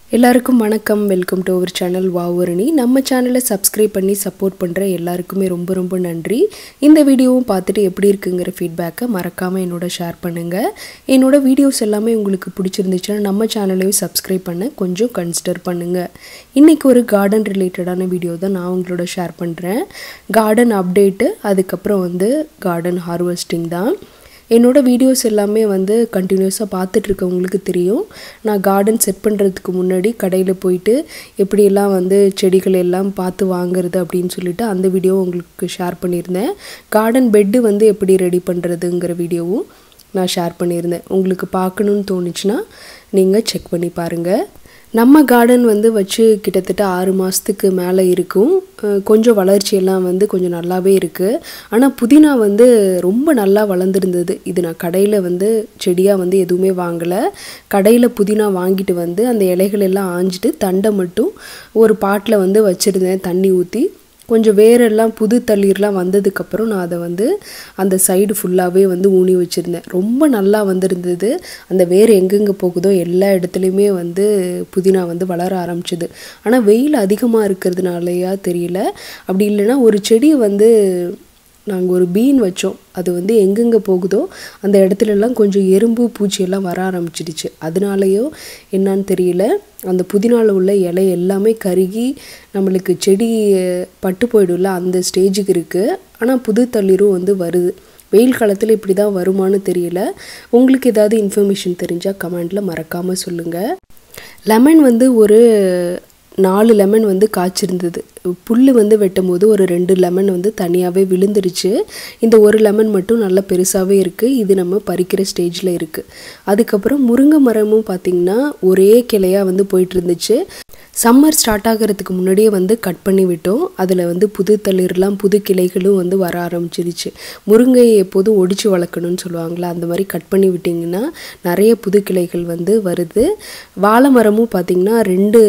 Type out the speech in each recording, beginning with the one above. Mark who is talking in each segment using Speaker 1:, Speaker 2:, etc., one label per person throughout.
Speaker 1: எல்லாருக்கும் வணக்கம் welcome to our channel வாவரணி நம்ம சேனலை சப்ஸ்கிரைப் பண்ணி சப்போர்ட் பண்ணுற எல்லாருக்குமே ரொம்ப ரொம்ப நன்றி இந்த வீடியோவும் பார்த்துட்டு எப்படி இருக்குங்கிற ஃபீட்பேக்கை மறக்காமல் என்னோட ஷேர் பண்ணுங்கள் என்னோட வீடியோஸ் எல்லாமே உங்களுக்கு பிடிச்சிருந்துச்சுன்னா நம்ம சேனலையும் சப்ஸ்கிரைப் பண்ண கொஞ்சம் கன்சிடர் பண்ணுங்கள் இன்றைக்கி ஒரு கார்டன் ரிலேட்டடான வீடியோ தான் நான் உங்களோட ஷேர் பண்ணுறேன் கார்டன் அப்டேட்டு அதுக்கப்புறம் வந்து கார்டன் ஹார்வெஸ்டிங் தான் என்னோடய வீடியோஸ் எல்லாமே வந்து கண்டினியூஸாக பார்த்துட்ருக்கவங்களுக்கு தெரியும் நான் கார்டன் செட் பண்ணுறதுக்கு முன்னாடி கடையில் போயிட்டு எப்படியெல்லாம் வந்து செடிகள் எல்லாம் பார்த்து வாங்குறது அப்படின்னு சொல்லிட்டு அந்த வீடியோ உங்களுக்கு ஷேர் பண்ணியிருந்தேன் கார்டன் பெட்டு வந்து எப்படி ரெடி பண்ணுறதுங்கிற வீடியோவும் நான் ஷேர் பண்ணியிருந்தேன் உங்களுக்கு பார்க்கணுன்னு தோணுச்சுன்னா நீங்கள் செக் பண்ணி பாருங்கள் நம்ம கார்டன் வந்து வச்சு கிட்டத்தட்ட ஆறு மாதத்துக்கு மேலே இருக்கும் அஹ் கொஞ்சம் வளர்ச்சியெல்லாம் வந்து கொஞ்சம் நல்லாவே இருக்குது ஆனால் புதினா வந்து ரொம்ப நல்லா வளர்ந்துருந்தது இது நான் கடையில் வந்து செடியாக வந்து எதுவுமே வாங்கலை கடையில் புதினா வாங்கிட்டு வந்து அந்த இலைகள் எல்லாம் ஆஞ்சிட்டு தண்டை மட்டும் ஒரு பாட்டில் வந்து வச்சுருந்தேன் தண்ணி ஊற்றி கொஞ்சம் வேரெல்லாம் புது தளிர்லாம் வந்ததுக்கப்புறம் நான் அதை வந்து அந்த சைடு ஃபுல்லாகவே வந்து ஊனி வச்சுருந்தேன் ரொம்ப நல்லா வந்திருந்தது அந்த வேர் எங்கெங்கே போகுதோ எல்லா இடத்துலையுமே வந்து புதினா வந்து வளர ஆரம்பிச்சுது ஆனால் வெயில் அதிகமாக இருக்கிறதுனாலயா தெரியல அப்படி இல்லைன்னா ஒரு செடி வந்து நாங்கள் ஒரு பீன் வச்சோம் அது வந்து எங்கெங்கே போகுதோ அந்த இடத்துலலாம் கொஞ்சம் எறும்பு பூச்சியெல்லாம் வர ஆரம்பிச்சிடுச்சு அதனாலயோ என்னன்னு தெரியல அந்த புதினால உள்ள இலை எல்லாமே கருகி நம்மளுக்கு செடி பட்டு போயிடும்ல அந்த ஸ்டேஜுக்கு இருக்குது ஆனால் புது தளிரும் வந்து வருது வெயில் காலத்தில் இப்படி தான் வருமானு தெரியல உங்களுக்கு ஏதாவது இன்ஃபர்மேஷன் தெரிஞ்சால் கமெண்டில் மறக்காமல் சொல்லுங்கள் லெமன் வந்து ஒரு நாலு லெமன் வந்து காய்ச்சிருந்தது புல் வந்து வெட்டும் போது ஒரு ரெண்டு லெமன் வந்து தனியாகவே விழுந்துருச்சு இந்த ஒரு லெமன் மட்டும் நல்லா பெருசாகவே இருக்குது இது நம்ம பறிக்கிற ஸ்டேஜில் இருக்குது அதுக்கப்புறம் முருங்கை மரமும் பார்த்திங்கன்னா ஒரே கிளையாக வந்து போயிட்டு இருந்துச்சு சம்மர் ஸ்டார்ட் ஆகிறதுக்கு முன்னாடியே வந்து கட் பண்ணி விட்டோம் அதில் வந்து புது தளிர்லாம் புது கிளைகளும் வந்து வர ஆரம்பிச்சிருச்சு முருங்கையை எப்போதும் ஒடிச்சு வளர்க்கணும்னு சொல்லுவாங்களா அந்த மாதிரி கட் பண்ணி விட்டிங்கன்னா நிறைய புது கிளைகள் வந்து வருது வாழை மரமும் பார்த்திங்கன்னா ரெண்டு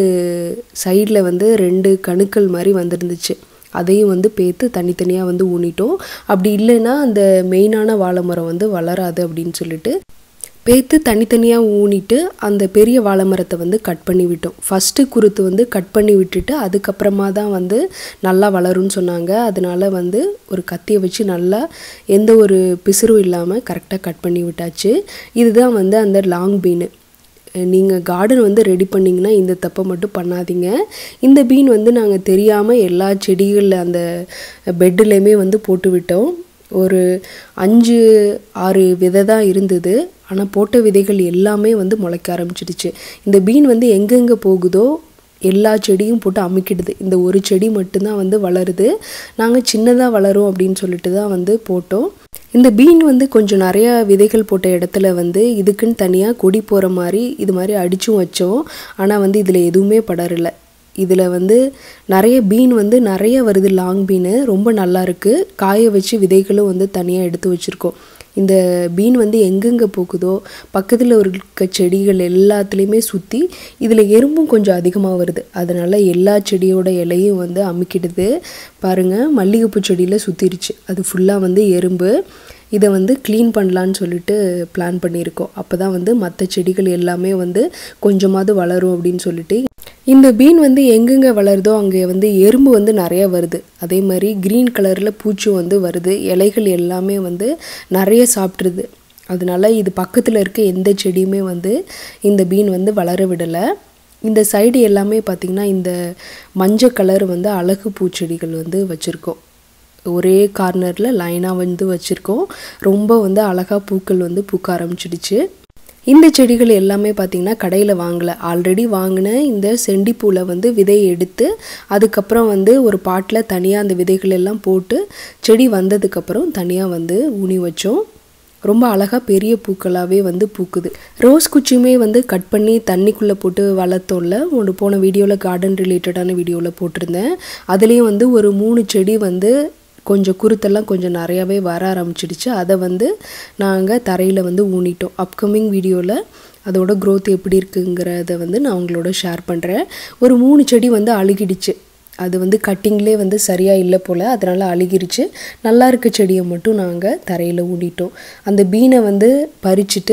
Speaker 1: சைடில் வந்து ரெண்டு கணுக்கள் மாதிரி வந்துருந்துச்சு அதையும் வந்து பேத்து தனித்தனியாக வந்து ஊனிட்டோம் அப்படி இல்லைன்னா அந்த மெயினான வாழை மரம் வந்து வளராது அப்படின்னு சொல்லிட்டு பேத்து தனித்தனியாக ஊனிட்டு அந்த பெரிய வாழை மரத்தை வந்து கட் பண்ணி விட்டோம் ஃபஸ்ட்டு குருத்து வந்து கட் பண்ணி விட்டுட்டு அதுக்கப்புறமா தான் வந்து நல்லா வளரும்னு சொன்னாங்க அதனால வந்து ஒரு கத்தியை வச்சு நல்லா எந்த ஒரு பிசுறும் இல்லாமல் கரெக்டாக கட் பண்ணி விட்டாச்சு இதுதான் வந்து அந்த லாங் பீனு நீங்கள் கார்டன் வந்து ரெடி பண்ணிங்கன்னா இந்த தப்பை மட்டும் பண்ணாதீங்க இந்த பீன் வந்து நாங்கள் தெரியாமல் எல்லா செடிகளில் அந்த பெட்டுலேயுமே வந்து போட்டு விட்டோம் ஒரு அஞ்சு ஆறு விதை தான் இருந்தது ஆனால் போட்ட விதைகள் எல்லாமே வந்து முளைக்க ஆரம்பிச்சிடுச்சு இந்த பீன் வந்து எங்கெங்கே போகுதோ எல்லா செடியும் போட்டு அமுக்கிடுது இந்த ஒரு செடி மட்டும்தான் வந்து வளருது நாங்கள் சின்னதாக வளரும் அப்படின்னு சொல்லிட்டு தான் வந்து போட்டோம் இந்த பீன் வந்து கொஞ்சம் நிறையா விதைகள் போட்ட இடத்துல வந்து இதுக்குன்னு தனியாக கொடி போகிற மாதிரி இது மாதிரி அடித்தும் வச்சோம் ஆனால் வந்து இதில் எதுவுமே படரலை இதில் வந்து நிறைய பீன் வந்து நிறைய வருது லாங் பீனு ரொம்ப நல்லா இருக்குது காய வச்சு விதைகளும் வந்து தனியாக எடுத்து வச்சுருக்கோம் இந்த பீன் வந்து எங்கெங்கே போகுதோ பக்கத்தில் இருக்க செடிகள் எல்லாத்துலேயுமே சுற்றி இதில் எறும்பும் கொஞ்சம் அதிகமாக வருது அதனால் எல்லா செடியோட இலையும் வந்து அமுக்கிடுது பாருங்கள் மல்லிகைப்பூ செடியில் சுற்றிருச்சு அது ஃபுல்லாக வந்து எறும்பு இதை வந்து க்ளீன் பண்ணலான்னு சொல்லிட்டு பிளான் பண்ணியிருக்கோம் அப்போ தான் வந்து மற்ற செடிகள் எல்லாமே வந்து கொஞ்சமாவது வளரும் அப்படின்னு சொல்லிட்டு இந்த பீன் வந்து எங்கெங்கே வளருதோ அங்கே வந்து எறும்பு வந்து நிறைய வருது அதே மாதிரி க்ரீன் கலரில் பூச்சி வந்து வருது இலைகள் எல்லாமே வந்து நிறைய சாப்பிட்ருது அதனால இது பக்கத்தில் இருக்க எந்த செடியுமே வந்து இந்த பீன் வந்து வளர விடலை இந்த சைடு எல்லாமே பார்த்திங்கன்னா இந்த மஞ்சள் கலர் வந்து அழகு பூச்செடிகள் வந்து வச்சுருக்கோம் ஒரே கார்னரில் லைனாக வந்து வச்சுருக்கோம் ரொம்ப வந்து அழகாக பூக்கள் வந்து பூக்க ஆரம்பிச்சிடுச்சு இந்த செடிகள் எல்லாமே பார்த்திங்கன்னா கடையில் வாங்கலை ஆல்ரெடி வாங்கின இந்த செண்டிப்பூவில் வந்து விதையை எடுத்து அதுக்கப்புறம் வந்து ஒரு பாட்டில் தனியாக அந்த விதைகள் எல்லாம் போட்டு செடி வந்ததுக்கப்புறம் தனியாக வந்து ஊனி வச்சோம் ரொம்ப அழகாக பெரிய பூக்களாகவே வந்து பூக்குது ரோஸ் குச்சியுமே வந்து கட் பண்ணி தண்ணிக்குள்ளே போட்டு வளர்த்தோம்ல ஒன்று போன வீடியோவில் கார்டன் ரிலேட்டடான வீடியோவில் போட்டிருந்தேன் அதுலேயும் வந்து ஒரு மூணு செடி வந்து கொஞ்சம் குருத்தெல்லாம் கொஞ்சம் நிறையாவே வர ஆரம்பிச்சிடுச்சு அதை வந்து நாங்கள் தரையில் வந்து ஊனிட்டோம் அப்கமிங் வீடியோவில் அதோட க்ரோத் எப்படி இருக்குங்கிறத வந்து நான் உங்களோட ஷேர் பண்ணுறேன் ஒரு மூணு செடி வந்து அழுகிடுச்சு அது வந்து கட்டிங்லே வந்து சரியாக இல்லை போல் அதனால் அழுகிருச்சு நல்லா இருக்க செடியை மட்டும் நாங்கள் தரையில் ஊனிட்டோம் அந்த பீனை வந்து பறிச்சுட்டு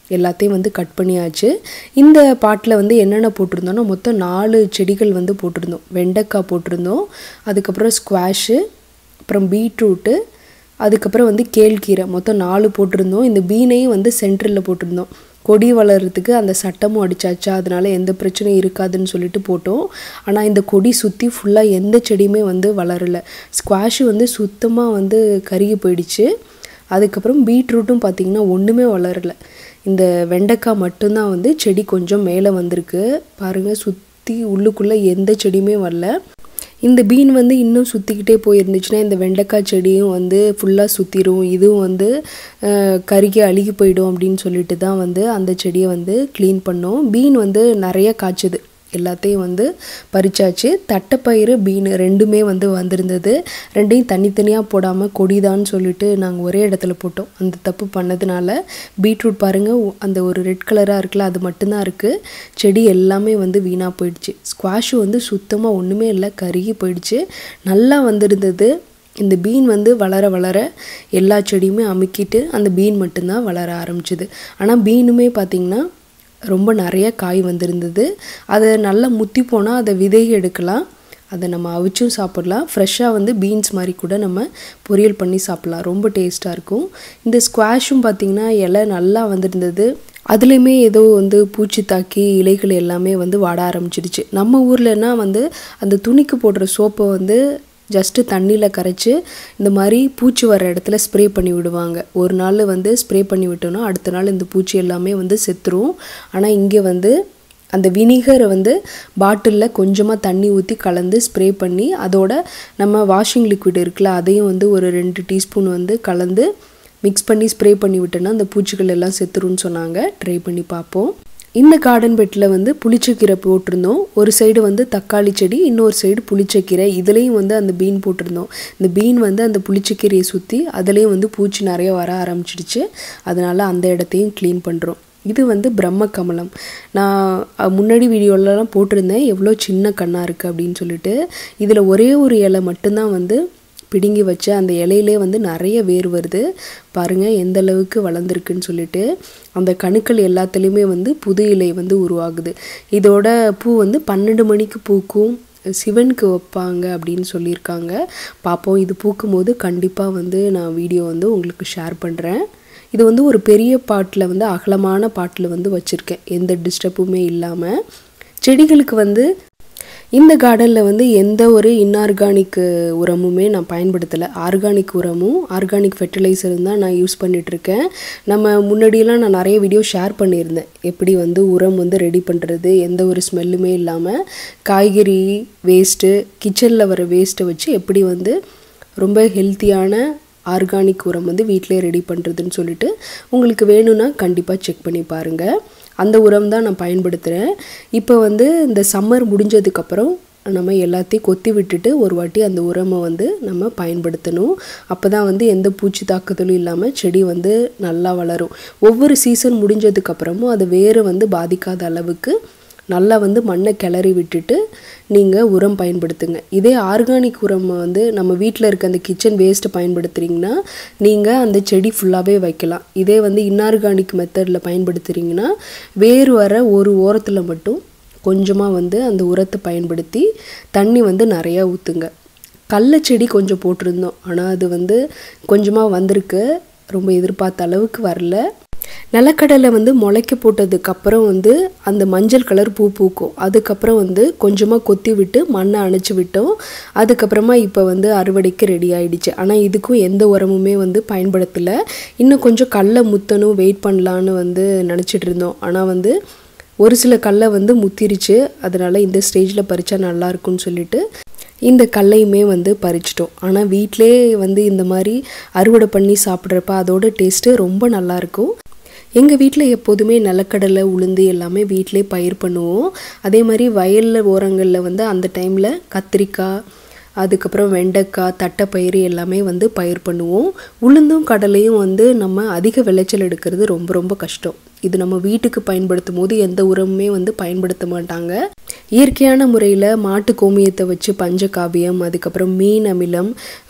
Speaker 1: எல்லாத்தையும் வந்து கட் பண்ணியாச்சு இந்த பாட்டில் வந்து என்னென்ன போட்டிருந்தோம்னா மொத்தம் நாலு செடிகள் வந்து போட்டிருந்தோம் வெண்டைக்காய் போட்டிருந்தோம் அதுக்கப்புறம் ஸ்குவாஷு அப்புறம் பீட்ரூட்டு அதுக்கப்புறம் வந்து கேழ்கீரை மொத்தம் நாலு போட்டிருந்தோம் இந்த பீனையும் வந்து சென்டரில் போட்டிருந்தோம் கொடி வளர்கிறதுக்கு அந்த சட்டமும் அடிச்சாச்சா அதனால எந்த பிரச்சனையும் இருக்காதுன்னு சொல்லிட்டு போட்டோம் ஆனால் இந்த கொடி சுற்றி ஃபுல்லாக எந்த செடியுமே வந்து வளரலை ஸ்குவாஷ் வந்து சுத்தமாக வந்து கருகி போயிடுச்சு அதுக்கப்புறம் பீட்ரூட்டும் பார்த்திங்கன்னா ஒன்றுமே வளரலை இந்த வெண்டைக்காய் மட்டும்தான் வந்து செடி கொஞ்சம் மேலே வந்திருக்கு பாருங்கள் சுற்றி உள்ளுக்குள்ளே எந்த செடியுமே வரல இந்த பீன் வந்து இன்னும் சுற்றிக்கிட்டே போயிருந்துச்சுன்னா இந்த வெண்டைக்காய் செடியும் வந்து ஃபுல்லாக சுற்றிரும் இதுவும் வந்து அஹ், கருகி அழுகி போயிடும் அப்படின்னு சொல்லிட்டு தான் வந்து அந்த செடியை வந்து க்ளீன் பண்ணோம் பீன் வந்து நிறைய காய்ச்சுது எல்லாத்தையும் வந்து பறிச்சாச்சு தட்டைப்பயிறு பீன் ரெண்டுமே வந்து வந்திருந்தது ரெண்டையும் தனித்தனியாக போடாமல் கொடிதான்னு சொல்லிட்டு நாங்கள் ஒரே இடத்துல போட்டோம் அந்த தப்பு பண்ணதுனால பீட்ரூட் பாருங்கள் அந்த ஒரு ரெட் கலராக இருக்குல்ல அது மட்டும்தான் இருக்குது செடி எல்லாமே வந்து வீணாக போயிடுச்சு ஸ்குவாஷு வந்து சுத்தமாக ஒன்றுமே இல்லை கருகி போயிடுச்சு நல்லா வந்திருந்தது இந்த பீன் வந்து வளர வளர எல்லா செடியுமே அமுக்கிட்டு அந்த பீன் மட்டும்தான் வளர ஆரம்பிச்சுது ஆனால் பீனுமே பார்த்திங்கன்னா ரொம்ப நிறைய காய் வந்திருந்தது அதை நல்லா முத்தி போனால் அதை விதை எடுக்கலாம் அதை நம்ம அவிச்சும் சாப்பிடலாம் ஃப்ரெஷ்ஷாக வந்து பீன்ஸ் மாதிரி கூட நம்ம பொரியல் பண்ணி சாப்பிட்லாம் ரொம்ப டேஸ்ட்டாக இருக்கும் இந்த ஸ்குவாஷும் பார்த்திங்கன்னா இலை நல்லா வந்திருந்தது அதுலேயுமே ஏதோ வந்து பூச்சி தாக்கி இலைகள் எல்லாமே வந்து வாட ஆரம்பிச்சிடுச்சு நம்ம ஊர்லன்னா வந்து அந்த துணிக்கு போடுற சோப்பை வந்து ஜஸ்ட்டு தண்ணியில் கரைச்சி இந்த மாதிரி பூச்சி வர இடத்துல ஸ்ப்ரே பண்ணி விடுவாங்க ஒரு நாள் வந்து ஸ்ப்ரே பண்ணி விட்டோன்னா அடுத்த நாள் இந்த பூச்சி எல்லாமே வந்து செத்துரும் ஆனால் இங்கே வந்து அந்த வினிகரை வந்து பாட்டிலில் கொஞ்சமாக தண்ணி ஊற்றி கலந்து ஸ்ப்ரே பண்ணி அதோட நம்ம வாஷிங் லிக்விட் இருக்குல்ல அதையும் வந்து ஒரு ரெண்டு டீஸ்பூன் வந்து கலந்து மிக்ஸ் பண்ணி ஸ்ப்ரே பண்ணி விட்டோன்னா அந்த பூச்சிகள் எல்லாம் செத்துரும்னு சொன்னாங்க ட்ரை பண்ணி பார்ப்போம் இந்த கார்டன் பெட்டில் வந்து புளிச்சக்கீரை போட்டிருந்தோம் ஒரு சைடு வந்து தக்காளி செடி இன்னொரு சைடு புளிச்சக்கீரை இதுலேயும் வந்து அந்த பீன் போட்டிருந்தோம் இந்த பீன் வந்து அந்த புளிச்சக்கீரையை சுற்றி அதுலேயும் வந்து பூச்சி நிறைய வர ஆரம்பிச்சிடுச்சு அதனால் அந்த இடத்தையும் க்ளீன் பண்ணுறோம் இது வந்து பிரம்ம கமலம் நான் அஹ், முன்னாடி வீடியோலலாம் போட்டிருந்தேன் எவ்வளோ சின்ன கண்ணாக இருக்குது அப்படின்னு சொல்லிட்டு இதில் ஒரே ஒரு இலை மட்டும்தான் வந்து பிடுங்கி வச்ச அந்த இலையிலே வந்து நிறைய வேர் வருது பாருங்கள் எந்த அளவுக்கு வளர்ந்துருக்குன்னு சொல்லிட்டு அந்த கணுக்கள் எல்லாத்துலேயுமே வந்து புது இலை வந்து உருவாகுது இதோட பூ வந்து பன்னெண்டு மணிக்கு பூக்கும் சிவனுக்கு வைப்பாங்க அப்படின்னு சொல்லியிருக்காங்க பார்ப்போம் இது பூக்கும் போது கண்டிப்பாக வந்து நான் வீடியோ வந்து உங்களுக்கு ஷேர் பண்ணுறேன் இது வந்து ஒரு பெரிய பாட்டில் வந்து அகலமான பாட்டில் வந்து வச்சுருக்கேன் எந்த டிஸ்டர்புமே இல்லாமல் செடிகளுக்கு வந்து இந்த கார்டனில் வந்து எந்த ஒரு இன்ஆர்கானிக் உரமுமே நான் பயன்படுத்தலை ஆர்கானிக் உரமும் ஆர்கானிக் ஃபெர்டிலைசரும் தான் நான் யூஸ் பண்ணிகிட்ருக்கேன் நம்ம முன்னாடியெல்லாம் நான் நிறைய வீடியோ ஷேர் பண்ணியிருந்தேன் எப்படி வந்து உரம் வந்து ரெடி பண்ணுறது எந்த ஒரு ஸ்மெல்லுமே இல்லாமல் காய்கறி வேஸ்ட்டு கிச்சனில் வர வேஸ்ட்டை வச்சு எப்படி வந்து ரொம்ப ஹெல்த்தியான ஆர்கானிக் உரம் வந்து வீட்டிலே ரெடி பண்ணுறதுன்னு சொல்லிட்டு உங்களுக்கு வேணும்னா கண்டிப்பாக செக் பண்ணி பாருங்கள் அந்த உரம் தான் நான் பயன்படுத்துகிறேன் இப்போ வந்து இந்த சம்மர் முடிஞ்சதுக்கப்புறம் நம்ம எல்லாத்தையும் கொத்தி விட்டுட்டு ஒரு வாட்டி அந்த உரமை வந்து நம்ம பயன்படுத்தணும் அப்போ தான் வந்து எந்த பூச்சி தாக்குதலும் இல்லாமல் செடி வந்து நல்லா வளரும் ஒவ்வொரு சீசன் முடிஞ்சதுக்கப்புறமும் அது வேறு வந்து பாதிக்காத அளவுக்கு நல்லா வந்து மண்ணை கிளறி விட்டுட்டு நீங்கள் உரம் பயன்படுத்துங்க இதே ஆர்கானிக் உரம் வந்து நம்ம வீட்டில் இருக்க அந்த கிச்சன் வேஸ்ட்டை பயன்படுத்துகிறீங்கன்னா நீங்கள் அந்த செடி ஃபுல்லாகவே வைக்கலாம் இதே வந்து இன்ஆர்கானிக் மெத்தடில் பயன்படுத்துகிறீங்கன்னா வேறு வர ஒரு ஓரத்தில் மட்டும் கொஞ்சமாக வந்து அந்த உரத்தை பயன்படுத்தி தண்ணி வந்து நிறையா ஊற்றுங்க கடல செடி கொஞ்சம் போட்டிருந்தோம் ஆனால் அது வந்து கொஞ்சமாக வந்திருக்கு ரொம்ப எதிர்பார்த்த அளவுக்கு வரல நிலக்கடலை வந்து முளைக்க போட்டதுக்கப்புறம் வந்து அந்த மஞ்சள் கலர் பூ பூக்கும் அதுக்கப்புறம் வந்து கொஞ்சமாக கொத்தி விட்டு மண்ணை அணைச்சி விட்டோம் அதுக்கப்புறமா இப்போ வந்து அறுவடைக்கு ரெடி ஆயிடுச்சு ஆனால் இதுக்கும் எந்த உரமுமே வந்து பயன்படுத்தலை இன்னும் கொஞ்சம் கடலை முத்தணும் வெயிட் பண்ணலான்னு வந்து நினச்சிட்டு இருந்தோம் ஆனால் வந்து ஒரு சில கடலை வந்து முத்திருச்சு அதனால் இந்த ஸ்டேஜில் பறித்தா நல்லா இருக்கும்னு சொல்லிட்டு இந்த கல்லையுமே வந்து பறிச்சிட்டோம் ஆனால் வீட்டிலே வந்து இந்த மாதிரி அறுவடை பண்ணி சாப்பிட்றப்ப அதோட டேஸ்ட்டு ரொம்ப நல்லாயிருக்கும் எங்கள் வீட்டில் எப்போதுமே நிலக்கடலை உளுந்து எல்லாமே வீட்டிலே பயிர் பண்ணுவோம் அதே மாதிரி வயலில் ஓரங்களில் வந்து அந்த டைமில் கத்திரிக்காய் அதுக்கப்புறம் வெண்டைக்காய் தட்டைப்பயிறு எல்லாமே வந்து பயிர் பண்ணுவோம் உளுந்தும் கடலையும் வந்து நம்ம அதிக விளைச்சல் எடுக்கிறது ரொம்ப ரொம்ப கஷ்டம் இது நம்ம வீட்டுக்கு பயன்படுத்தும் போது எந்த உரமுமே வந்து பயன்படுத்த மாட்டாங்க இயற்கையான முறையில் மாட்டு கோமியத்தை வச்சு பஞ்சகாவியம் அதுக்கப்புறம் மீன் அமிலம்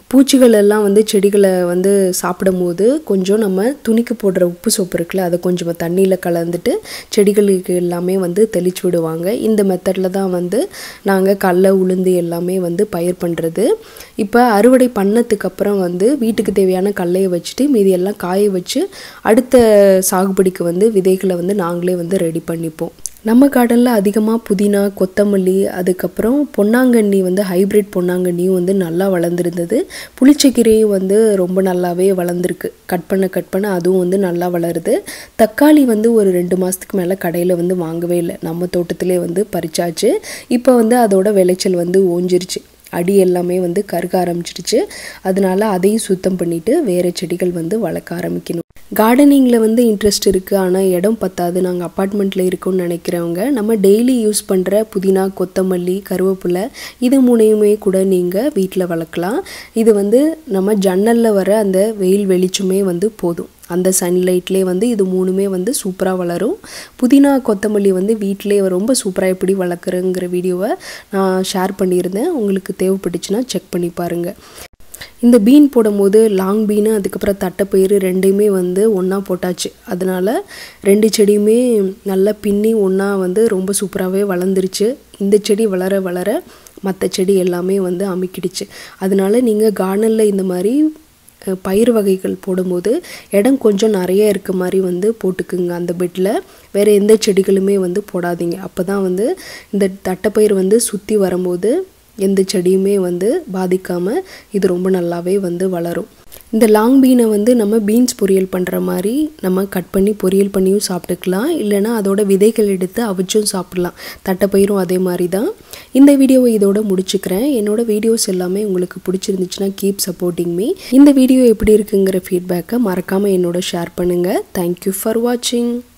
Speaker 1: பூச்சிகள் எல்லாம் வந்து செடிகளை வந்து சாப்பிடும்போது கொஞ்சம் நம்ம துணிக்கு போடுற உப்பு சோப்பு இருக்குல்ல அதை கொஞ்சம் தண்ணியில் கலந்துட்டு செடிகளுக்கு எல்லாமே வந்து தெளிச்சு விடுவாங்க இந்த மெத்தடில் தான் வந்து நாங்கள் கடல உளுந்து எல்லாமே வந்து பயிர் பண்ணுறது இப்போ அறுவடை பண்ணதுக்கு அப்புறம் வந்து வீட்டுக்கு தேவையான கடலையை வச்சுட்டு மீதி எல்லாம் காய வச்சு அடுத்த சாகுபடிக்கு வந்து விதைகளை வந்து நாங்களே வந்து ரெடி பண்ணிப்போம் நம்ம கார்டனில் அதிகமாக புதினா கொத்தமல்லி அதுக்கப்புறம் பொன்னாங்கண்ணி வந்து ஹைப்ரிட் பொன்னாங்கண்ணியும் வந்து நல்லா வளர்ந்துருந்தது புளிச்சக்கீரையும் வந்து ரொம்ப நல்லாவே வளர்ந்துருக்கு கட் பண்ண கட் பண்ண அதுவும் வந்து நல்லா வளருது தக்காளி வந்து ஒரு ரெண்டு மாதத்துக்கு மேலே கடையில் வந்து வாங்கவே இல்லை நம்ம தோட்டத்திலே வந்து பறிச்சாச்சு இப்போ வந்து அதோட விளைச்சல் வந்து ஓஞ்சிருச்சு அடி எல்லாமே வந்து கருக ஆரம்பிச்சிடுச்சு அதனால அதையும் சுத்தம் பண்ணிட்டு வேறு செடிகள் வந்து வளர்க்க ஆரம்பிக்கணும் கார்டனிங்கில் வந்து இன்ட்ரெஸ்ட் இருக்குது ஆனால் இடம் பத்தாது நாங்கள் அப்பார்ட்மெண்ட்டில் இருக்கோம்னு நினைக்கிறவங்க நம்ம டெய்லி யூஸ் பண்ணுற புதினா கொத்தமல்லி கருவேப்பிலை இது மூணையுமே கூட நீங்கள் வீட்டில் வளர்க்கலாம் இது வந்து நம்ம ஜன்னலில் வர அந்த வெயில் வெளிச்சமே வந்து போதும் அந்த சன்லைட்லேயே வந்து இது மூணுமே வந்து சூப்பராக வளரும் புதினா கொத்தமல்லி வந்து வீட்டிலே ரொம்ப சூப்பராக எப்படி வளர்க்குறேங்கிற வீடியோவை நான் ஷேர் பண்ணியிருந்தேன் உங்களுக்கு தேவைப்பட்டுச்சுன்னா செக் பண்ணி பாருங்கள் இந்த பீன் போடும்போது லாங் பீனு அதுக்கப்புறம் தட்டைப்பயிறு ரெண்டையுமே வந்து ஒன்றா போட்டாச்சு அதனால் ரெண்டு செடியுமே நல்லா பின்னி ஒன்றா வந்து ரொம்ப சூப்பராகவே வளர்ந்துருச்சு இந்த செடி வளர வளர மற்ற செடி எல்லாமே வந்து அமுக்கிடுச்சு அதனால நீங்கள் கார்டனில் இந்த மாதிரி அஹ், பயிர் வகைகள் போடும்போது இடம் கொஞ்சம் நிறைய இருக்க மாதிரி வந்து போட்டுக்குங்க அந்த பெட்டில் வேறு எந்த செடிகளுமே வந்து போடாதீங்க அப்போ தான் வந்து இந்த தட்டைப்பயிர் வந்து சுற்றி வரும்போது எந்த செடியுமே வந்து பாதிக்காமல் இது ரொம்ப நல்லாவே வந்து வளரும் இந்த லாங் பீனை வந்து நம்ம பீன்ஸ் பொரியல் பண்ணுற மாதிரி நம்ம கட் பண்ணி பொரியல் பண்ணியும் சாப்பிட்டுக்கலாம் இல்லைன்னா அதோட விதைகள் எடுத்து அவிச்சும் சாப்பிடலாம் தட்டைப்பயிரும் அதே மாதிரி தான் இந்த வீடியோவை இதோட முடிச்சுக்கிறேன் என்னோட வீடியோஸ் எல்லாமே உங்களுக்கு பிடிச்சிருந்துச்சுன்னா கீப் சப்போர்ட்டிங் மீ இந்த வீடியோ எப்படி இருக்குங்கிற ஃபீட்பேக்கை மறக்காமல் என்னோட ஷேர் பண்ணுங்கள் தேங்க்யூ ஃபார் வாட்சிங்